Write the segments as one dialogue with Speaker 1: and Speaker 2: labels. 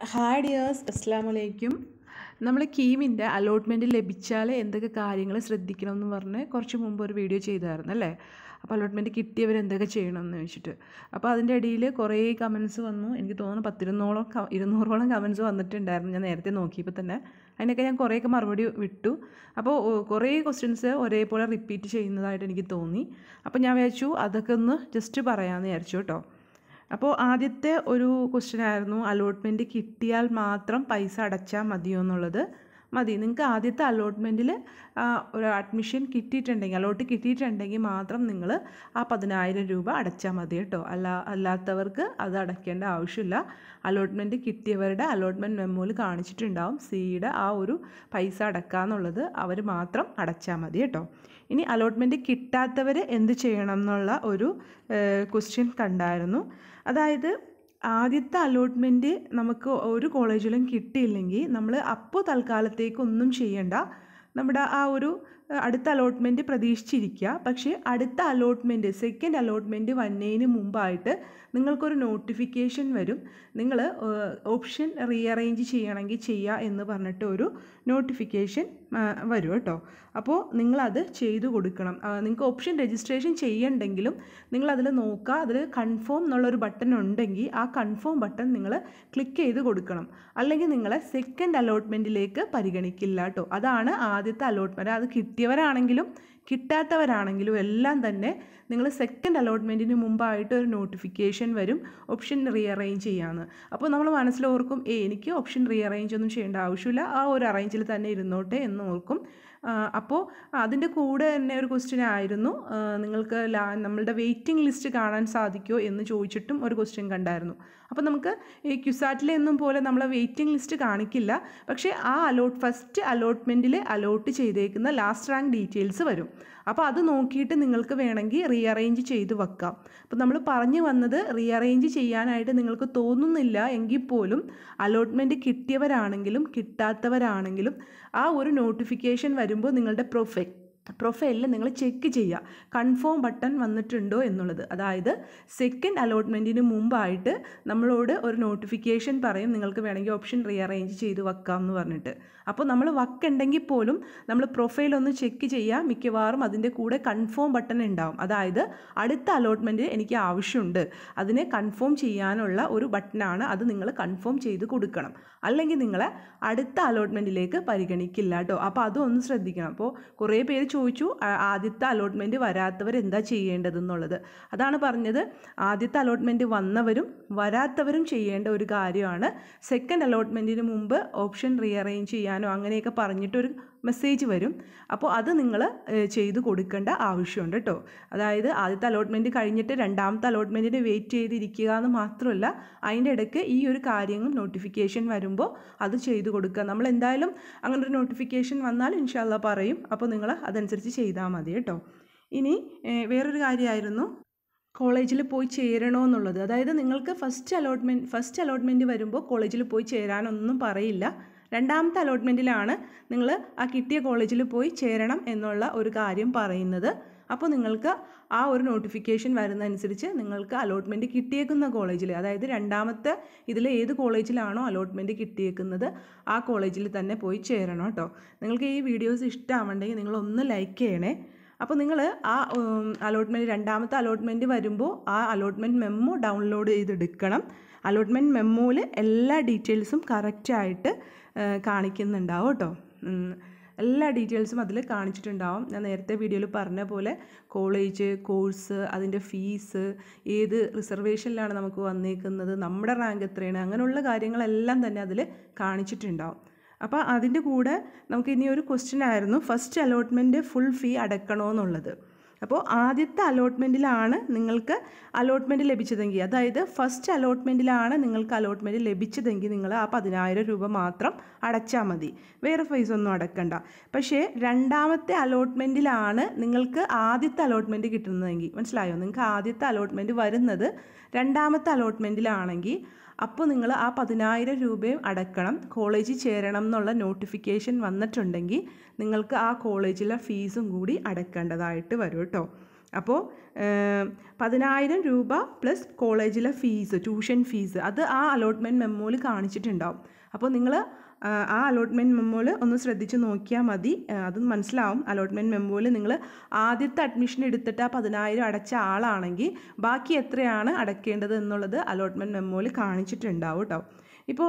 Speaker 1: Hi dears അസ്സാം വലൈക്കും നമ്മൾ കീമിൻ്റെ അലോട്ട്മെൻറ്റ് ലഭിച്ചാൽ എന്തൊക്കെ കാര്യങ്ങൾ ശ്രദ്ധിക്കണം എന്ന് പറഞ്ഞ് കുറച്ച് മുമ്പ് ഒരു വീഡിയോ ചെയ്തായിരുന്നു അല്ലേ അപ്പോൾ അലോട്ട്മെൻറ്റ് കിട്ടിയവർ എന്തൊക്കെ ചെയ്യണം എന്ന് ചോദിച്ചിട്ട് അപ്പോൾ അതിൻ്റെ ഇടയിൽ കുറേ കമൻസ് വന്നു എനിക്ക് തോന്നുന്നു പത്തിരുന്നോളം ക ഇരുന്നൂറോളം കമൻസ് വന്നിട്ടുണ്ടായിരുന്നു ഞാൻ നേരത്തെ നോക്കിയപ്പോൾ തന്നെ അതിനൊക്കെ ഞാൻ കുറേയൊക്കെ മറുപടി വിട്ടു അപ്പോൾ ഓ- കുറേ ക്വസ്റ്റ്യൻസ് ഒരേപോലെ റിപ്പീറ്റ് ചെയ്യുന്നതായിട്ട് എനിക്ക് തോന്നി അപ്പോൾ ഞാൻ വിചാരിച്ചു അതൊക്കെ ഒന്ന് ജസ്റ്റ് പറയാമെന്ന് വിചാരിച്ചു കേട്ടോ അപ്പോൾ ആദ്യത്തെ ഒരു ക്വസ്റ്റ്യൻ ആയിരുന്നു അലോട്ട്മെൻറ്റ് കിട്ടിയാൽ മാത്രം പൈസ അടച്ചാൽ മതിയോ എന്നുള്ളത് മതി നിങ്ങൾക്ക് ആദ്യത്തെ അലോട്ട്മെൻറ്റിൽ ഒരു അഡ്മിഷൻ കിട്ടിയിട്ടുണ്ടെങ്കിൽ അലോട്ട് കിട്ടിയിട്ടുണ്ടെങ്കിൽ മാത്രം നിങ്ങൾ ആ പതിനായിരം രൂപ അടച്ചാൽ മതി കേട്ടോ അല്ല അല്ലാത്തവർക്ക് അത് അടയ്ക്കേണ്ട ആവശ്യമില്ല അലോട്ട്മെൻറ്റ് കിട്ടിയവരുടെ അലോട്ട്മെൻറ്റ് മെമ്മോയിൽ കാണിച്ചിട്ടുണ്ടാവും സിയുടെ ആ ഒരു പൈസ അടക്കാന്നുള്ളത് അവർ മാത്രം അടച്ചാൽ മതി കേട്ടോ ഇനി അലോട്ട്മെൻറ്റ് കിട്ടാത്തവർ എന്ത് ചെയ്യണം എന്നുള്ള ഒരു ക്വസ്റ്റ്യൻ കണ്ടായിരുന്നു അതായത് ആദ്യത്തെ അലോട്ട്മെൻറ്റ് നമുക്ക് ഒരു കോളേജിലും കിട്ടിയില്ലെങ്കിൽ നമ്മൾ അപ്പോൾ തൽക്കാലത്തേക്കൊന്നും ചെയ്യണ്ട നമ്മുടെ ആ ഒരു ഏഹ്, അടുത്ത അലോട്ട്മെൻറ്റ് പ്രതീക്ഷിച്ചിരിക്കുക പക്ഷേ അടുത്ത അലോട്ട്മെൻറ്റ് സെക്കൻഡ് അലോട്ട്മെൻറ്റ് വന്നതിന് മുമ്പായിട്ട് നിങ്ങൾക്കൊരു നോട്ടിഫിക്കേഷൻ വരും നിങ്ങൾ ഓപ്ഷൻ റീഅറേഞ്ച് ചെയ്യണമെങ്കിൽ ചെയ്യുക എന്ന് പറഞ്ഞിട്ട് ഒരു നോട്ടിഫിക്കേഷൻ വരും കേട്ടോ അപ്പോൾ നിങ്ങളത് ചെയ്തു കൊടുക്കണം ആ, നിങ്ങൾക്ക് ഓപ്ഷൻ രജിസ്ട്രേഷൻ ചെയ്യണ്ടെങ്കിലും നിങ്ങളതിൽ നോക്കുക അതിൽ കൺഫേം എന്നുള്ളൊരു ബട്ടൺ ഉണ്ടെങ്കിൽ ആ കൺഫേം ബട്ടൺ നിങ്ങൾ ക്ലിക്ക് ചെയ്ത് കൊടുക്കണം അല്ലെങ്കിൽ നിങ്ങളെ സെക്കൻഡ് അലോട്ട്മെൻറ്റിലേക്ക് പരിഗണിക്കില്ല കേട്ടോ അതാണ് ആദ്യത്തെ അലോട്ട്മെൻറ്റ് അത് കിട്ടിയവരാണെങ്കിലും കിട്ടാത്തവരാണെങ്കിലും എല്ലാം തന്നെ നിങ്ങൾ സെക്കൻഡ് അലോട്ട്മെൻറ്റിന് മുമ്പായിട്ട് ഒരു നോട്ടിഫിക്കേഷൻ വരും ഓപ്ഷൻ റീഅറേഞ്ച് ചെയ്യാമെന്ന് അപ്പോൾ നമ്മൾ മനസ്സിലോർക്കും ഏ എനിക്ക് ഓപ്ഷൻ റീഅറേഞ്ച് ഒന്നും ചെയ്യേണ്ട ആവശ്യമില്ല ആ ഒരു അറേഞ്ചിൽ തന്നെ ഇരുന്നോട്ടെ എന്ന് ഓർക്കും ആ, അപ്പോൾ അതിൻ്റെ കൂടെ തന്നെ ഒരു ക്വസ്റ്റ്യൻ ആയിരുന്നു ആ, നിങ്ങൾക്ക് ലാ നമ്മളുടെ വെയിറ്റിംഗ് ലിസ്റ്റ് കാണാൻ സാധിക്കുമോ എന്ന് ചോദിച്ചിട്ടും ഒരു ക്വസ്റ്റ്യൻ കണ്ടായിരുന്നു അപ്പോൾ നമുക്ക് ഈ ക്യുസാറ്റിലെ എന്നും പോലെ നമ്മളെ വെയിറ്റിംഗ് ലിസ്റ്റ് കാണിക്കില്ല പക്ഷേ ആ അലോട്ട് ഫസ്റ്റ് അലോട്ട്മെൻറ്റിൽ അലോട്ട് ചെയ്തേക്കുന്ന ലാസ്റ്റ് റാങ്ക് ഡീറ്റെയിൽസ് വരും അപ്പോൾ അത് നോക്കിയിട്ട് നിങ്ങൾക്ക് വേണമെങ്കിൽ റീഅറേഞ്ച് ചെയ്ത് വെക്കാം അപ്പോൾ നമ്മൾ പറഞ്ഞു വന്നത് റീഅറേഞ്ച് ചെയ്യാനായിട്ട് നിങ്ങൾക്ക് തോന്നുന്നില്ല എങ്കിൽ പോലും അലോട്ട്മെൻറ്റ് കിട്ടിയവരാണെങ്കിലും കിട്ടാത്തവരാണെങ്കിലും ആ ഒരു നോട്ടിഫിക്കേഷൻ വരുമ്പോൾ നിങ്ങളുടെ പ്രൊഫൈൽ പ്രൊഫൈലിൽ നിങ്ങൾ ചെക്ക് ചെയ്യുക കൺഫേം ബട്ടൺ വന്നിട്ടുണ്ടോ എന്നുള്ളത് അതായത് സെക്കൻഡ് അലോട്ട്മെൻറ്റിന് മുമ്പായിട്ട് നമ്മളോട് ഒരു നോട്ടിഫിക്കേഷൻ പറയും നിങ്ങൾക്ക് വേണമെങ്കിൽ ഓപ്ഷൻ റീഅറേഞ്ച് ചെയ്ത് വെക്കാം എന്ന് പറഞ്ഞിട്ട് അപ്പോൾ നമ്മൾ വക്കുണ്ടെങ്കിൽ പോലും നമ്മൾ പ്രൊഫൈൽ ഒന്ന് ചെക്ക് ചെയ്യുക മിക്കവാറും അതിൻ്റെ കൂടെ കൺഫേം ബട്ടൺ ഉണ്ടാവും അതായത് അടുത്ത അലോട്ട്മെൻറ്റ് എനിക്ക് ആവശ്യമുണ്ട് അതിനെ കൺഫേം ചെയ്യാനുള്ള ഒരു ബട്ടണാണ് അത് നിങ്ങൾ കൺഫേം ചെയ്ത് കൊടുക്കണം അല്ലെങ്കിൽ നിങ്ങളെ അടുത്ത അലോട്ട്മെൻറ്റിലേക്ക് പരിഗണിക്കില്ല കേട്ടോ അപ്പോൾ അതും ഒന്ന് ശ്രദ്ധിക്കണം അപ്പോൾ കുറേ പേര് ചോദിച്ചു ആ- ആദ്യത്തെ അലോട്ട്മെൻറ്റ് വരാത്തവർ എന്താ ചെയ്യേണ്ടതെന്നുള്ളത് അതാണ് പറഞ്ഞത് ആദ്യത്തെ അലോട്ട്മെൻറ്റ് വന്നവരും വരാത്തവരും ചെയ്യേണ്ട ഒരു കാര്യമാണ് സെക്കൻഡ് അലോട്ട്മെൻറ്റിന് മുമ്പ് ഓപ്ഷൻ റീഅറേഞ്ച് ചെയ്യാനോ അങ്ങനെയൊക്കെ പറഞ്ഞിട്ടൊരു മെസ്സേജ് വരും അപ്പോൾ അത് നിങ്ങൾ ചെയ്ത് കൊടുക്കേണ്ട ആവശ്യമുണ്ട് കേട്ടോ അതായത് ആദ്യത്തെ അലോട്ട്മെൻറ്റ് കഴിഞ്ഞിട്ട് രണ്ടാമത്തെ അലോട്ട്മെൻറ്റിന് വെയിറ്റ് ചെയ്തിരിക്കുക എന്ന് മാത്രമല്ല അതിൻ്റെ ഇടയ്ക്ക് ഈ ഒരു കാര്യങ്ങൾ നോട്ടിഫിക്കേഷൻ വരുമ്പോൾ അത് ചെയ്ത് കൊടുക്കുക നമ്മൾ എന്തായാലും അങ്ങനെ ഒരു നോട്ടിഫിക്കേഷൻ വന്നാൽ ഇൻഷാല്ല പറയും അപ്പോൾ നിങ്ങൾ അതനുസരിച്ച് ചെയ്താൽ മതി കേട്ടോ ഇനി ഏഹ്, വേറൊരു കാര്യമായിരുന്നു കോളേജിൽ പോയി ചേരണോ എന്നുള്ളത് അതായത് നിങ്ങൾക്ക് ഫസ്റ്റ് അലോട്ട്മെൻറ്റ് ഫസ്റ്റ് അലോട്ട്മെൻറ്റ് വരുമ്പോൾ കോളേജിൽ പോയി ചേരാനൊന്നും പറയില്ല രണ്ടാമത്തെ അലോട്ട്മെൻറ്റിലാണ് നിങ്ങൾ ആ കിട്ടിയ കോളേജിൽ പോയി ചേരണം എന്നുള്ള ഒരു കാര്യം പറയുന്നത് അപ്പോൾ നിങ്ങൾക്ക് ആ ഒരു നോട്ടിഫിക്കേഷൻ വരുന്നതനുസരിച്ച് നിങ്ങൾക്ക് അലോട്ട്മെൻറ്റ് കിട്ടിയേക്കുന്ന കോളേജിൽ അതായത് രണ്ടാമത്തെ ഇതിൽ ഏത് കോളേജിലാണോ അലോട്ട്മെൻറ്റ് കിട്ടിയേക്കുന്നത് ആ കോളേജിൽ തന്നെ പോയി ചേരണം കേട്ടോ നിങ്ങൾക്ക് ഈ വീഡിയോസ് ഇഷ്ടമാവുണ്ടെങ്കിൽ നിങ്ങളൊന്ന് ലൈക്ക് ചെയ്യണേ അപ്പോൾ നിങ്ങൾ ആ അലോട്ട്മെൻറ്റ് രണ്ടാമത്തെ അലോട്ട്മെൻറ്റ് വരുമ്പോൾ ആ അലോട്ട്മെൻറ്റ് മെമ്മോ ഡൗൺലോഡ് ചെയ്തെടുക്കണം അലോട്ട്മെൻറ്റ് മെമ്മോയിൽ എല്ലാ ഡീറ്റെയിൽസും കറക്റ്റായിട്ട് കാണിക്കുന്നുണ്ടാവും കേട്ടോ ഉം. എല്ലാ ഡീറ്റെയിൽസും അതിൽ കാണിച്ചിട്ടുണ്ടാവും ഞാൻ നേരത്തെ വീഡിയോയിൽ പറഞ്ഞ പോലെ കോളേജ് കോഴ്സ് അതിൻ്റെ ഫീസ് ഏത് റിസർവേഷനിലാണ് നമുക്ക് വന്നേക്കുന്നത് നമ്മുടെ റാങ്ക് എത്രയാണ് അങ്ങനെയുള്ള കാര്യങ്ങളെല്ലാം തന്നെ അതിൽ കാണിച്ചിട്ടുണ്ടാവും അപ്പോൾ അതിൻ്റെ കൂടെ നമുക്ക് ഇനി ഒരു ക്വസ്റ്റ്യൻ ആയിരുന്നു ഫസ്റ്റ് അലോട്ട്മെൻറ്റ് ഫുൾ ഫീ അടക്കണോ എന്നുള്ളത് അപ്പോൾ ആദ്യത്തെ അലോട്ട്മെൻറ്റിലാണ് നിങ്ങൾക്ക് അലോട്ട്മെൻറ്റ് ലഭിച്ചതെങ്കിൽ അതായത് ഫസ്റ്റ് അലോട്ട്മെൻറ്റിലാണ് നിങ്ങൾക്ക് അലോട്ട്മെൻറ്റ് ലഭിച്ചതെങ്കിൽ നിങ്ങൾ ആ പതിനായിരം രൂപ മാത്രം അടച്ചാൽ മതി വേറെ ഫീസ് ഒന്നും അടക്കണ്ട പക്ഷേ രണ്ടാമത്തെ അലോട്ട്മെൻറ്റിലാണ് നിങ്ങൾക്ക് ആദ്യത്തെ അലോട്ട്മെൻറ്റ് കിട്ടുന്നതെങ്കിൽ മനസ്സിലായോ നിങ്ങൾക്ക് ആദ്യത്തെ അലോട്ട്മെൻറ്റ് വരുന്നത് രണ്ടാമത്തെ അലോട്ട്മെൻറ്റിലാണെങ്കിൽ അപ്പോൾ നിങ്ങൾ ആ പതിനായിരം രൂപയും അടക്കണം കോളേജിൽ ചേരണം എന്നുള്ള നോട്ടിഫിക്കേഷൻ വന്നിട്ടുണ്ടെങ്കിൽ നിങ്ങൾക്ക് ആ കോളേജിലെ ഫീസും കൂടി അടക്കേണ്ടതായിട്ട് വരും കേട്ടോ അപ്പോൾ പതിനായിരം രൂപ പ്ലസ് കോളേജിലെ ഫീസ് ട്യൂഷൻ ഫീസ് അത് ആ അലോട്ട്മെൻറ്റ് മെമ്മോയിൽ കാണിച്ചിട്ടുണ്ടാവും അപ്പോൾ നിങ്ങൾ ആ അലോട്ട്മെൻറ്റ് മെമ്മോയിൽ ഒന്ന് ശ്രദ്ധിച്ച് നോക്കിയാൽ മതി ആ, അത് മനസ്സിലാവും അലോട്ട്മെൻറ്റ് മെമ്മോയിൽ നിങ്ങൾ ആദ്യത്തെ അഡ്മിഷൻ എടുത്തിട്ട് ആ പതിനായിരം അടച്ച ആളാണെങ്കിൽ ബാക്കി എത്രയാണ് അടയ്ക്കേണ്ടത് എന്നുള്ളത് അലോട്ട്മെൻറ്റ് മെമ്മോയിൽ കാണിച്ചിട്ടുണ്ടാവും കേട്ടോ ഇപ്പോൾ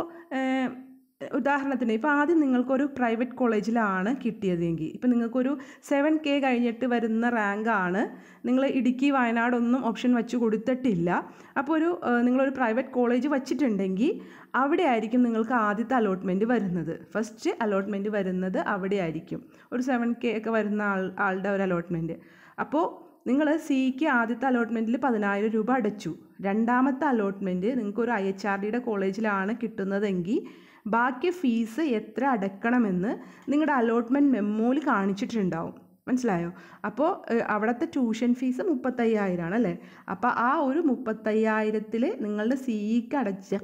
Speaker 1: ഉദാഹരണത്തിന് ഇപ്പോൾ ആദ്യം നിങ്ങൾക്കൊരു പ്രൈവറ്റ് കോളേജിലാണ് കിട്ടിയതെങ്കിൽ ഇപ്പോൾ നിങ്ങൾക്കൊരു സെവൻ കെ കഴിഞ്ഞിട്ട് വരുന്ന റാങ്കാണ് നിങ്ങൾ ഇടുക്കി വയനാടൊന്നും ഓപ്ഷൻ വെച്ച് കൊടുത്തിട്ടില്ല അപ്പോൾ ഒരു ഏഹ്, നിങ്ങളൊരു പ്രൈവറ്റ് കോളേജ് വച്ചിട്ടുണ്ടെങ്കിൽ അവിടെ ആയിരിക്കും നിങ്ങൾക്ക് ആദ്യത്തെ അലോട്ട്മെൻറ്റ് വരുന്നത് ഫസ്റ്റ് അലോട്ട്മെൻറ്റ് വരുന്നത് അവിടെ ആയിരിക്കും ഒരു സെവൻ കെ ഒക്കെ വരുന്ന ആൾ ആളുടെ ഒരു അലോട്ട്മെൻറ്റ് അപ്പോൾ നിങ്ങൾ സിക്ക് ആദ്യത്തെ അലോട്ട്മെൻറ്റിൽ പതിനായിരം രൂപ അടച്ചു രണ്ടാമത്തെ അലോട്ട്മെൻറ്റ് നിങ്ങൾക്ക് ഒരു ഐ എച്ച് ആർ ഡിയുടെ കോളേജിലാണ് കിട്ടുന്നതെങ്കിൽ ബാക്കി ഫീസ് എത്ര അടയ്ക്കണമെന്ന് നിങ്ങളുടെ അലോട്ട്മെൻറ്റ് മെമ്മോയിൽ കാണിച്ചിട്ടുണ്ടാവും മനസ്സിലായോ അപ്പോൾ ഏഹ്, അവിടുത്തെ ട്യൂഷൻ ഫീസ് മുപ്പത്തയ്യായിരമാണ് അല്ലേ അപ്പോൾ ആ ഒരു മുപ്പത്തയ്യായിരത്തിൽ നിങ്ങളുടെ സിഇക്ക് അടച്ച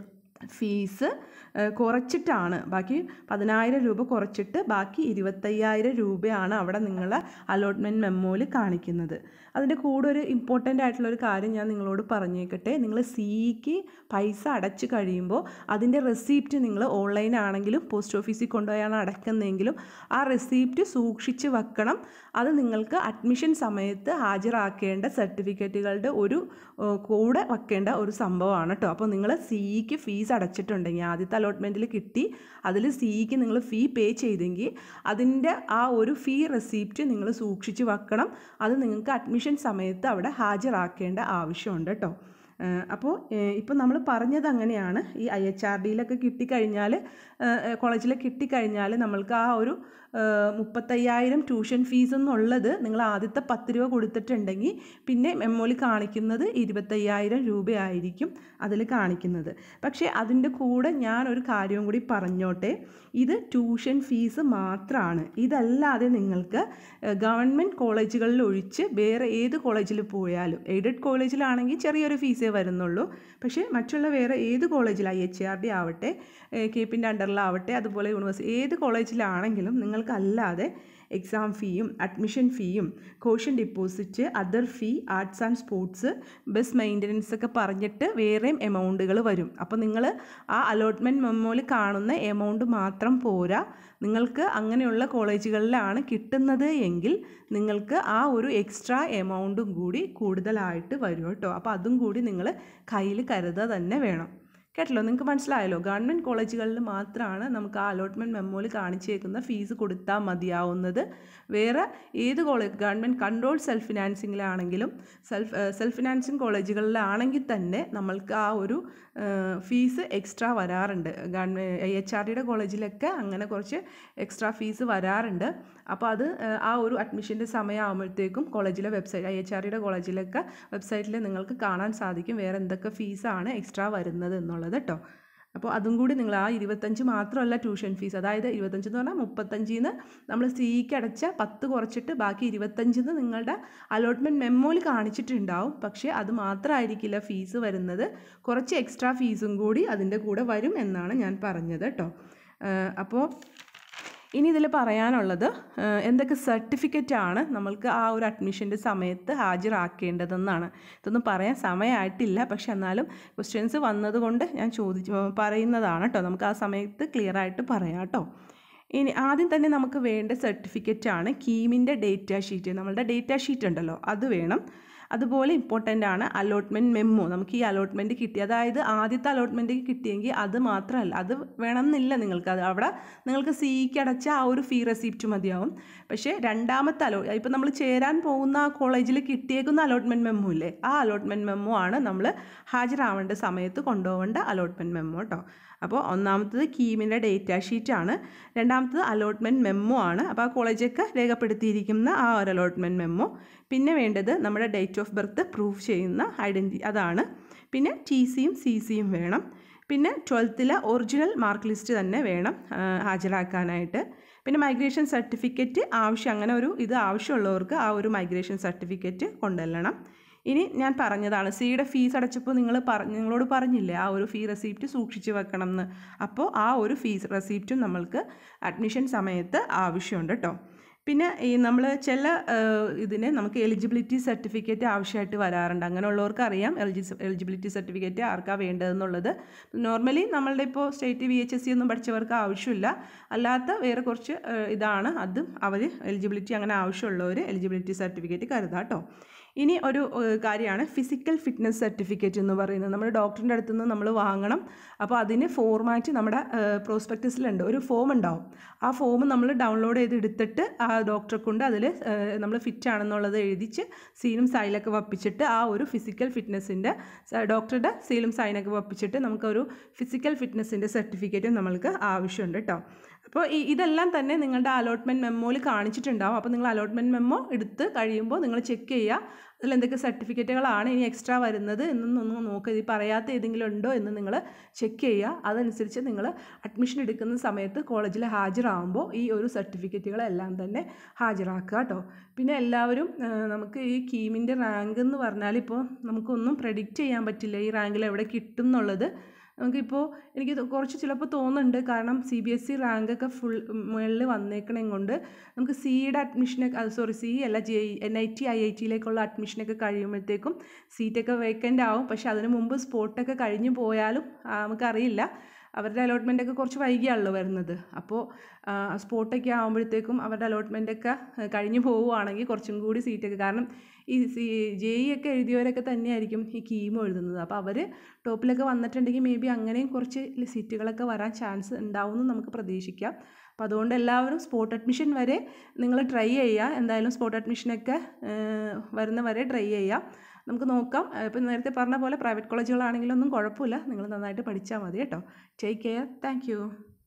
Speaker 1: ഫീസ് ഏഹ്, കുറച്ചിട്ടാണ് ബാക്കി പതിനായിരം രൂപ കുറച്ചിട്ട് ബാക്കി ഇരുപത്തയ്യായിരം രൂപയാണ് അവിടെ നിങ്ങളെ അലോട്ട്മെൻറ്റ് മെമ്മോയിൽ കാണിക്കുന്നത് അതിൻ്റെ കൂടെ ഒരു ഇമ്പോർട്ടൻ്റ് ആയിട്ടുള്ള ഒരു കാര്യം ഞാൻ നിങ്ങളോട് പറഞ്ഞേക്കട്ടെ നിങ്ങൾ സിഇക്ക് പൈസ അടച്ചു കഴിയുമ്പോൾ അതിൻ്റെ റെസിപ്റ്റ് നിങ്ങൾ ഓൺലൈൻ ആണെങ്കിലും പോസ്റ്റ് ഓഫീസിൽ കൊണ്ടുപോയാണ് അടക്കുന്നതെങ്കിലും ആ റെസിപ്റ്റ് സൂക്ഷിച്ച് വെക്കണം അത് നിങ്ങൾക്ക് അഡ്മിഷൻ സമയത്ത് ഹാജരാക്കേണ്ട സർട്ടിഫിക്കറ്റുകളുടെ ഒരു ഏഹ്, കൂടെ വെക്കേണ്ട ഒരു സംഭവമാണ് കേട്ടോ അപ്പോൾ നിങ്ങൾ സിഇക്ക് ഫീസ് അടച്ചിട്ടുണ്ടെങ്കിൽ ആദ്യത്തെ അലോട്ട്മെൻറ്റിൽ കിട്ടി അതിൽ സിഇക്ക് നിങ്ങൾ ഫീ പേ ചെയ്തെങ്കിൽ അതിൻ്റെ ആ ഒരു ഫീ റെസിപ്റ്റ് നിങ്ങൾ സൂക്ഷിച്ച് വെക്കണം അത് നിങ്ങൾക്ക് അഡ്മിഷൻ സമയത്ത് അവിടെ ഹാജരാക്കേണ്ട ആവശ്യമുണ്ട് കേട്ടോ അപ്പോൾ ഇപ്പോൾ നമ്മൾ പറഞ്ഞത് അങ്ങനെയാണ് ഈ ഐ എച്ച് ആർ ഡിയിലൊക്കെ കിട്ടിക്കഴിഞ്ഞാൽ കോളേജിൽ കിട്ടിക്കഴിഞ്ഞാൽ നമ്മൾക്ക് ആ ഒരു ഏഹ്, മുപ്പത്തയ്യായിരം ട്യൂഷൻ ഫീസ് എന്നുള്ളത് നിങ്ങൾ ആദ്യത്തെ പത്ത് രൂപ കൊടുത്തിട്ടുണ്ടെങ്കിൽ പിന്നെ മെമ്മോയിൽ കാണിക്കുന്നത് ഇരുപത്തയ്യായിരം രൂപയായിരിക്കും അതിൽ കാണിക്കുന്നത് പക്ഷേ അതിൻ്റെ കൂടെ ഞാൻ ഒരു കാര്യവും കൂടി പറഞ്ഞോട്ടെ ഇത് ട്യൂഷൻ ഫീസ് മാത്രമാണ് ഇതല്ലാതെ നിങ്ങൾക്ക് ഗവൺമെൻറ് കോളേജുകളിൽ ഒഴിച്ച് വേറെ ഏത് കോളേജിൽ പോയാലും എയ്ഡഡ് കോളേജിലാണെങ്കിൽ ചെറിയൊരു ഫീസേ വരുന്നുള്ളൂ പക്ഷേ മറ്റുള്ള വേറെ ഏത് കോളേജിൽ ഐ എച്ച് ആർ ഡി ആവട്ടെ കേപ്പിൻ്റെ അണ്ടറിലാവട്ടെ അതുപോലെ യൂണിവേഴ്സിറ്റി ഏത് കോളേജിലാണെങ്കിലും നിങ്ങൾക്ക് അല്ലാതെ എക്സാം ഫീയും അഡ്മിഷൻ ഫീയും caution deposit other fee arts and sports bus maintenance ഒക്കെ പറഞ്ഞിട്ട് വേറെയും എമൗണ്ടുകൾ വരും അപ്പോൾ നിങ്ങൾ ആ അലോട്ട്മെൻറ്റ് മെമ്മോയിൽ കാണുന്ന എമൗണ്ട് മാത്രം പോരാ നിങ്ങൾക്ക് അങ്ങനെയുള്ള കോളേജുകളിലാണ് കിട്ടുന്നത് എങ്കിൽ നിങ്ങൾക്ക് ആ ഒരു എക്സ്ട്രാ എമൗണ്ടും കൂടി കൂടുതലായിട്ട് വരും കേട്ടോ അപ്പോൾ അതും കൂടി നിങ്ങൾ കയ്യിൽ കരുതുക തന്നെ വേണം കേട്ടല്ലോ നിങ്ങൾക്ക് മനസ്സിലായല്ലോ ഗവൺമെൻറ് കോളേജുകളിൽ മാത്രമാണ് നമുക്ക് ആ അലോട്ട്മെൻറ്റ് മെമ്മോയിൽ കാണിച്ചേക്കുന്ന ഫീസ് കൊടുത്താൽ മതിയാവുന്നത് വേറെ ഏത് കോളേജ് ഗവൺമെൻറ് കൺട്രോൾ സെൽഫ് ഫിനാൻസിങ്ങിലാണെങ്കിലും സെൽഫ് സെൽഫ് ഫിനാൻസിങ് കോളേജുകളിലാണെങ്കിൽ തന്നെ നമ്മൾക്ക് ആ ഒരു ഫീസ് എക്സ്ട്രാ വരാറുണ്ട് ഗവൺമെൻറ് ഐ എച്ച് ആർ ഡിയുടെ കോളേജിലൊക്കെ അങ്ങനെ കുറച്ച് എക്സ്ട്രാ ഫീസ് വരാറുണ്ട് അപ്പോൾ അത് ഏഹ്, ആ ഒരു അഡ്മിഷൻ്റെ സമയമാകുമ്പോഴത്തേക്കും കോളേജിലെ വെബ്സൈറ്റ് ഐ എച്ച് ആർ ഡിയുടെ കോളേജിലൊക്കെ വെബ്സൈറ്റിൽ നിങ്ങൾക്ക് കാണാൻ സാധിക്കും വേറെ എന്തൊക്കെ ഫീസാണ് എക്സ്ട്രാ വരുന്നത് എന്നുള്ളത് കേട്ടോ അപ്പോൾ അതും കൂടി നിങ്ങൾ ആ ഇരുപത്തഞ്ച് മാത്രമല്ല ട്യൂഷൻ ഫീസ് അതായത് ഇരുപത്തഞ്ച് എന്ന് പറഞ്ഞാൽ മുപ്പത്തഞ്ചിൽ നിന്ന് നമ്മൾ സിഇക്ക് അടച്ച പത്ത് കുറച്ചിട്ട് ബാക്കി ഇരുപത്തഞ്ചിൽ നിന്ന് നിങ്ങളുടെ അലോട്ട്മെൻറ്റ് മെമ്മോയിൽ കാണിച്ചിട്ടുണ്ടാവും പക്ഷേ അത് മാത്രമായിരിക്കില്ല ഫീസ് വരുന്നത് കുറച്ച് എക്സ്ട്രാ ഫീസും കൂടി അതിൻ്റെ കൂടെ വരും എന്നാണ് ഞാൻ പറഞ്ഞത് കേട്ടോ ഏഹ് അപ്പോൾ ഇനി ഇതിൽ പറയാനുള്ളത് ഏഹ് എന്തൊക്കെ സർട്ടിഫിക്കറ്റ് ആണ് നമ്മൾക്ക് ആ ഒരു അഡ്മിഷൻ്റെ സമയത്ത് ഹാജരാക്കേണ്ടതെന്നാണ് ഇതൊന്നും പറയാൻ സമയമായിട്ടില്ല പക്ഷെ എന്നാലും ക്വസ്റ്റ്യൻസ് വന്നതുകൊണ്ട് ഞാൻ ചോദിച്ചു പറയുന്നതാണ് കേട്ടോ നമുക്ക് ആ സമയത്ത് ക്ലിയർ ആയിട്ട് പറയാം കേട്ടോ ഇനി ആദ്യം തന്നെ നമുക്ക് വേണ്ട സർട്ടിഫിക്കറ്റ് ആണ് കീമിൻ്റെ ഡേറ്റ ഷീറ്റ് നമ്മളുടെ ഡേറ്റ ഷീറ്റ് ഉണ്ടല്ലോ അത് വേണം അതുപോലെ ഇമ്പോർട്ടൻ്റ് ആണ് അലോട്ട്മെൻറ്റ് മെമ്മോ നമുക്ക് ഈ അലോട്ട്മെൻറ്റ് കിട്ടി അതായത് ആദ്യത്തെ അലോട്ട്മെൻറ്റ് കിട്ടിയെങ്കിൽ അത് മാത്രമല്ല അത് വേണമെന്നില്ല നിങ്ങൾക്ക് അത് അവിടെ നിങ്ങൾക്ക് സിഇക്ക് അടച്ച ആ ഒരു ഫീ റെസിപ്റ്റ് മതിയാവും പക്ഷേ രണ്ടാമത്തെ അലോ ഇപ്പം നമ്മൾ ചേരാൻ പോകുന്ന ആ കോളേജിൽ കിട്ടിയേക്കുന്ന അലോട്ട്മെൻറ്റ് മെമ്മോ ഇല്ലേ ആ അലോട്ട്മെൻറ്റ് മെമ്മോ ആണ് നമ്മൾ ഹാജരാവേണ്ട സമയത്ത് കൊണ്ടുപോകേണ്ട അലോട്ട്മെൻറ്റ് മെമ്മോ കേട്ടോ അപ്പോൾ ഒന്നാമത്തത് കീമിൻ്റെ ഡേറ്റ ഷീറ്റാണ് രണ്ടാമത്തത് അലോട്ട്മെൻറ്റ് മെമ്മോ ആണ് അപ്പോൾ ആ കോളേജൊക്കെ രേഖപ്പെടുത്തിയിരിക്കുന്ന ആ ഒരു അലോട്ട്മെൻറ്റ് മെമ്മോ പിന്നെ വേണ്ടത് നമ്മുടെ ഡേറ്റ് ഓഫ് ബർത്ത് പ്രൂഫ് ചെയ്യുന്ന ഐഡൻറ്റി അതാണ് പിന്നെ ടി സിയും സി സിയും വേണം പിന്നെ ട്വൽത്തിലെ ഒറിജിനൽ മാർക്ക് ലിസ്റ്റ് തന്നെ വേണം ആ, ഹാജരാക്കാനായിട്ട് പിന്നെ മൈഗ്രേഷൻ സർട്ടിഫിക്കറ്റ് ആവശ്യം അങ്ങനെ ഒരു ഇത് ആവശ്യമുള്ളവർക്ക് ആ ഒരു മൈഗ്രേഷൻ സർട്ടിഫിക്കറ്റ് കൊണ്ടുവരണം ഇനി ഞാൻ പറഞ്ഞതാണ് സിയുടെ ഫീസ് അടച്ചപ്പോൾ നിങ്ങൾ പറ നിങ്ങളോട് പറഞ്ഞില്ലേ ആ ഒരു ഫീ റെസിപ്റ്റ് സൂക്ഷിച്ച് വെക്കണം എന്ന് അപ്പോൾ ആ ഒരു ഫീസ് റെസിപ്റ്റും നമ്മൾക്ക് അഡ്മിഷൻ സമയത്ത് ആവശ്യമുണ്ട് കേട്ടോ പിന്നെ ഈ നമ്മൾ ചില ഏഹ്, ഇതിന് നമുക്ക് എലിജിബിലിറ്റി സർട്ടിഫിക്കറ്റ് ആവശ്യമായിട്ട് വരാറുണ്ട് അങ്ങനെയുള്ളവർക്ക് അറിയാം എലിജി എലിജിബിലിറ്റി സർട്ടിഫിക്കറ്റ് ആർക്കാണ് വേണ്ടതെന്നുള്ളത് നോർമലി നമ്മളുടെ ഇപ്പോൾ state V H S C ഒന്നും പഠിച്ചവർക്ക് ആവശ്യമില്ല അല്ലാത്ത വേറെ കുറച്ച് ഏഹ്, ഇതാണ് അതും അവർ എലിജിബിലിറ്റി അങ്ങനെ ആവശ്യമുള്ളവർ എലിജിബിലിറ്റി സർട്ടിഫിക്കറ്റ് കരുതാം കേട്ടോ ഇനി ഒരു ഏഹ്, കാര്യമാണ് ഫിസിക്കൽ ഫിറ്റ്നസ് സർട്ടിഫിക്കറ്റ് എന്ന് പറയുന്നത് നമ്മുടെ ഡോക്ടറിൻ്റെ അടുത്ത് നിന്ന് നമ്മൾ വാങ്ങണം അപ്പോൾ അതിന് ഫോർമാറ്റ് നമ്മുടെ പ്രോസ്പെക്ടസിലുണ്ട് ഒരു ഫോം ഉണ്ടാവും ആ ഫോം നമ്മൾ ഡൗൺലോഡ് ചെയ്ത് എടുത്തിട്ട് ആ ഡോക്ടറെ കൊണ്ട് അതിൽ നമ്മൾ ഫിറ്റ് ആണെന്നുള്ളത് എഴുതിച്ച് സീലും സൈലൊക്കെ വപ്പിച്ചിട്ട് ആ ഒരു ഫിസിക്കൽ ഫിറ്റ്നസ്സിൻ്റെ ഡോക്ടറുടെ സീലും സൈനൊക്കെ വപ്പിച്ചിട്ട് നമുക്കൊരു ഫിസിക്കൽ ഫിറ്റ്നസ്സിൻ്റെ സർട്ടിഫിക്കറ്റും നമ്മൾക്ക് ആവശ്യമുണ്ട് കേട്ടോ അപ്പോൾ ഈ ഇതെല്ലാം തന്നെ നിങ്ങളുടെ അലോട്ട്മെൻറ്റ് മെമ്മോയിൽ കാണിച്ചിട്ടുണ്ടാവും അപ്പോൾ നിങ്ങൾ അലോട്ട്മെൻറ്റ് മെമ്മോ എടുത്ത് കഴിയുമ്പോൾ നിങ്ങൾ ചെക്ക് ചെയ്യുക അതിൽ എന്തൊക്കെ സർട്ടിഫിക്കറ്റുകളാണ് ഇനി എക്സ്ട്രാ വരുന്നത് എന്നൊന്നും നോക്കുക ഇത് പറയാത്ത ഏതെങ്കിലും ഉണ്ടോ എന്ന് നിങ്ങൾ ചെക്ക് ചെയ്യുക അതനുസരിച്ച് നിങ്ങൾ അഡ്മിഷൻ എടുക്കുന്ന സമയത്ത് കോളേജിൽ ഹാജരാകുമ്പോൾ ഈ ഒരു സർട്ടിഫിക്കറ്റുകളെല്ലാം തന്നെ ഹാജരാക്കുക കേട്ടോ പിന്നെ എല്ലാവരും ആ, നമുക്ക് ഈ കീമിൻ്റെ റാങ്ക് എന്ന് പറഞ്ഞാൽ ഇപ്പോൾ നമുക്കൊന്നും പ്രഡിക്റ്റ് ചെയ്യാൻ പറ്റില്ല ഈ റാങ്കിൽ എവിടെ കിട്ടും എന്നുള്ളത് നമുക്കിപ്പോൾ എനിക്ക് തോ- കുറച്ച് ചിലപ്പോൾ തോന്നുന്നുണ്ട് കാരണം സി ബി എസ് ഇ റാങ്കൊക്കെ ഫുൾ മുകളിൽ വന്നേക്കണേ കൊണ്ട് നമുക്ക് സിയുടെ അഡ്മിഷനൊക്കെ സോറി സി അല്ല J N I T I I ടിയിലേക്കുള്ള അഡ്മിഷനൊക്കെ കഴിയുമ്പോഴത്തേക്കും സീറ്റൊക്കെ വേക്കൻ്റ് ആവും പക്ഷേ അതിന് മുമ്പ് സ്പോട്ടൊക്കെ കഴിഞ്ഞു പോയാലും ആ, നമുക്കറിയില്ല അവരുടെ അലോട്ട്മെൻ്റ് ഒക്കെ കുറച്ച് വൈകിയാണല്ലോ വരുന്നത് അപ്പോൾ സ്പോട്ടൊക്കെ ആകുമ്പോഴത്തേക്കും അവരുടെ അലോട്ട്മെൻ്റ് ഒക്കെ കഴിഞ്ഞു പോവുകയാണെങ്കിൽ കുറച്ചും കൂടി സീറ്റൊക്കെ കാരണം ഈ സി ജെ ഇ ഒക്കെ എഴുതിയവരൊക്കെ തന്നെയായിരിക്കും ഈ കീമോ എഴുതുന്നത് അപ്പോൾ അവർ ടോപ്പിലൊക്കെ വന്നിട്ടുണ്ടെങ്കിൽ മേ ബി അങ്ങനെയും കുറച്ച് സീറ്റുകളൊക്കെ വരാൻ ചാൻസ് ഉണ്ടാവുമെന്ന് നമുക്ക് പ്രതീക്ഷിക്കാം അപ്പോൾ അതുകൊണ്ട് എല്ലാവരും സ്പോട്ട് അഡ്മിഷൻ വരെ നിങ്ങൾ ട്രൈ ചെയ്യുക എന്തായാലും സ്പോട്ട് അഡ്മിഷനൊക്കെ വരുന്ന വരെ ട്രൈ ചെയ്യുക നമുക്ക് നോക്കാം ഇപ്പം നേരത്തെ പറഞ്ഞ പോലെ പ്രൈവറ്റ് കോളേജുകളാണെങ്കിലൊന്നും കുഴപ്പമില്ല നിങ്ങൾ നന്നായിട്ട് പഠിച്ചാൽ മതി കേട്ടോ ടേക്ക് കെയർ താങ്ക്